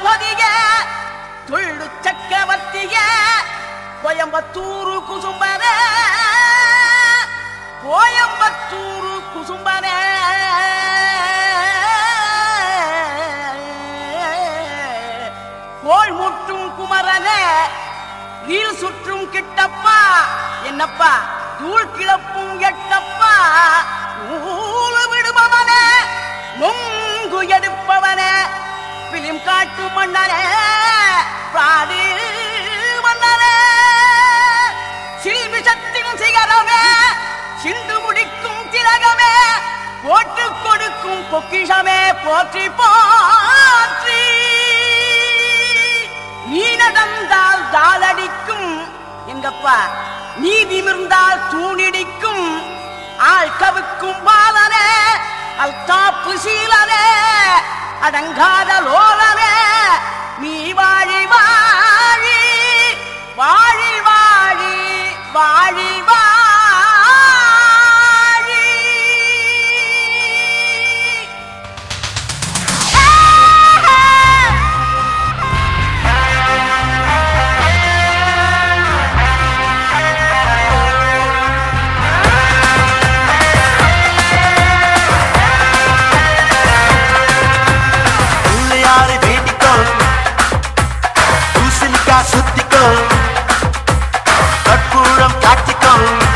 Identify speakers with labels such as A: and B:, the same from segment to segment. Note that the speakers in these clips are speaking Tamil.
A: தளபதிய துள்ளு சக்கரவர்த்திய கோயம்பத்தூரு குசும்பன கோயம்பத்தூரு குசும்பன கோள் முட்டும் குமரன வீல் சுற்றும் கிட்டப்பா என்னப்பா தூள் கிளப்பும் எட்டப்பா ஊழு விடுபவனே நொங்கு எடுப்பவனே பிலிம் காட்டு மன்னனே பாடு மன்னனே சில்மிஷத்தின் சிகரமே சிந்து முடிக்கும் திலகமே போட்டு கொடுக்கும் பொக்கிஷமே போற்றி போற்றி நீ நடந்தால் தாளடிக்கும் எங்கப்பா நீ நிமிர்ந்தால் தூணிடிக்கும் ஆள் கவுக்கும் பாலனே அல் காப்பு சீலனே அடங்காத லோலனே நீ வாழி வாழி வாழி வாழி வாழி வாழி
B: பிள்ளையாரை வேண்டிக்கோ தூசணிக்கா சுத்திக்கோ கற்பூரம் காட்டிக்கோ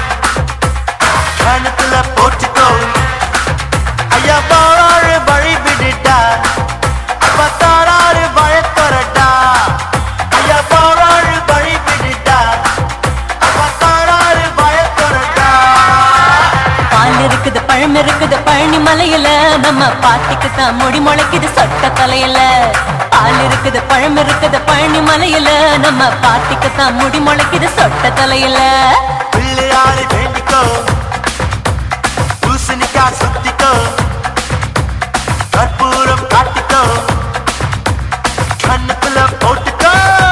B: கணத்துல போட்டுக்கோ ஐயா பாராறு வழி விடுடா அப்பா தாராறு வழத்தொரட்டா ஐயா பாராறு வழி விடுடா அப்பா தாராறு வழத்தொரட்டா
C: பால் இருக்குது பழம் இருக்குது பழனி மலையில நம்ம பாட்டிக்கு தான் முடி முளைக்குது சொட்ட தலையில பால் இருக்குது பழம் இருக்குது பழனி மலையில நம்ம பாட்டிக்கு தான் முடி முளைக்குது சொட்ட தலையில
B: பிள்ளையாரை வேண்டிக்கோ பூசணிக்கா சுத்திக்கோ கற்பூரம் காட்டிக்கோ கண்ணத்துல போட்டுக்கோ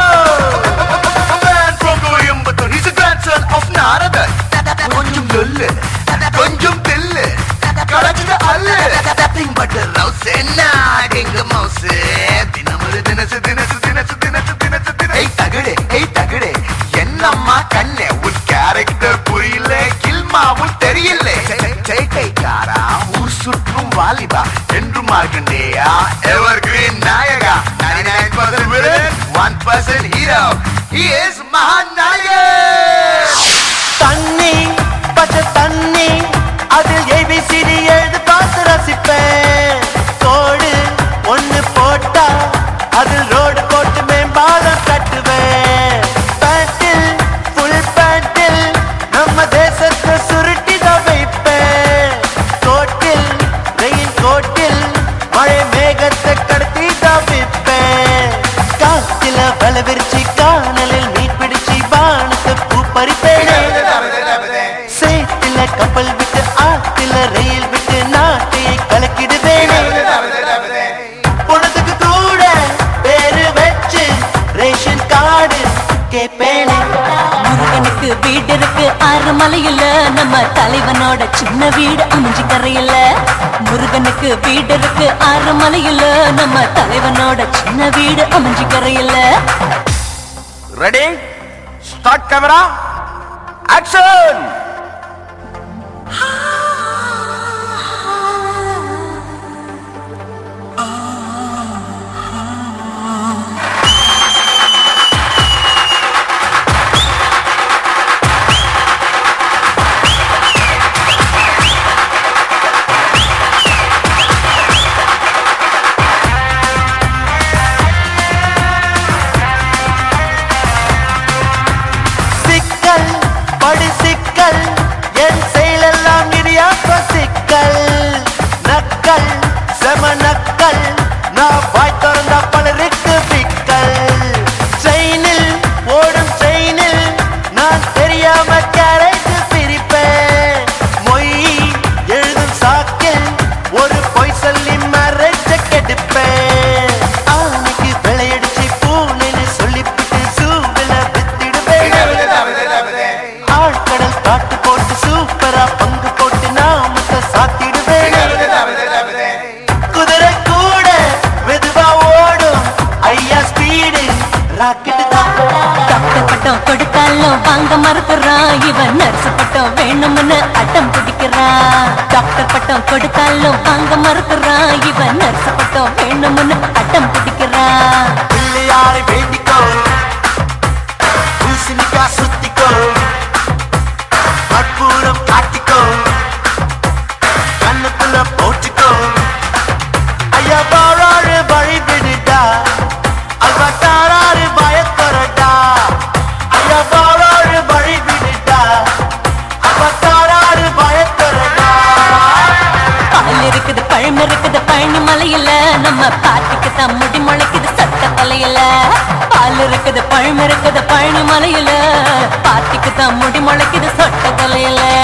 D: man from Coimbatore. He's a grandson of Narada. கொஞ்சம் சொல்லு கொஞ்சம் தில்லு கடைச்சிட்ட அல்லு nothing but a rouse நாடெங்க மவுசு தினமொரு தினசு தினசு தினசு தினசு தினசு தின ஏய் தகடு ஏய் தகடு என்னம்மா கண்ணே உன் கேரக்டர் புரியல கில்மாவும் தெரியல சேட்டைக்காரா ஊர் சுற்றும் வாலிபா என்று மார்க்கண்டேயா எவர் கிரீன் நாயகா 99% villain 1% hero he is மகாநாயகன்
B: தண்ணி பச்சை தண்ணி அதில் ஏபிசிடி எழுது பார்த்து ரசிப்பேன் கோடு ஒண்ணு போட்டா அதில் ரோடு போட்டு மேம்பாலம் கட்டுவேன் பேண்டில் ஃபுல் பேண்டில் நம்ம தேசத்தை சுருட்டி தான் வைப்பேன் கோட்டில் வெயில் கோட்டில் மழை மேகத்தை கடத்தி தான் விற்பேன் காத்தில வல விரிச்சு காணலில் மீன் பிடிச்சு வானத்தை பூ பறிப்பேனே சேத்துல கப்பல் விட்டு ஆத்துல ரயில் விட்டு நாட்டையை கலக்கிடுவேனே பொழுதுக்கு கூட பேரு வச்சு ரேஷன் கார்டு கேட்பேனே
C: முருகனுக்கு வீடு இருக்கு ஆறு மலையில நம்ம தலைவனோட சின்ன வீடு அமைஞ்சு கரையில முருகனுக்கு வீடு இருக்கு ஆறு மலையில நம்ம தலைவனோட சின்ன வீடு அமைஞ்சு கரையில
D: ரெடி ஸ்டார்ட் கேமரா ஆக்ஷன்
B: சிக்கல் படி சிக்கல் என் செயலெல்லாம் நிதி ராக்கெட்டுதான்
C: டாக்டர் பட்டம் கொடுத்தாலும் வாங்க மறுக்கிறான் இவன் நர்ஸ் பட்டம் வேணும்னு அட்டம் பிடிக்கிறான் டாக்டர் பட்டம் கொடுத்தாலும் வாங்க மறுக்கிறான் இவன் நர்ஸ் பட்டம் வேணும்னு அட்டம் பிடிக்கிறான்
B: பிள்ளையாரை வேண்டிக்கோ பூசணிக்கா சுத்திக்கோ கற்பூரம் காட்டிக்கோ கண்ணுக்குள்ள போட்டுக்கோ ஐயா பாராறு வழி விடுடா அல்வா தாராறு பயத்தொரடா ஐயா பாராறு வழி விடுடா அல்வா தாராறு பயத்தொரடா
C: பால் இருக்குது பழம் இருக்குது பழனி மலையில நம்ம பாட்டிக்கு தான் முடி முளைக்குது சட்ட தலையில பால் இருக்குது பழம் இருக்குது பழனி மலையில பாட்டிக்கு தான் முடி முளைக்குது சொட்ட தலையில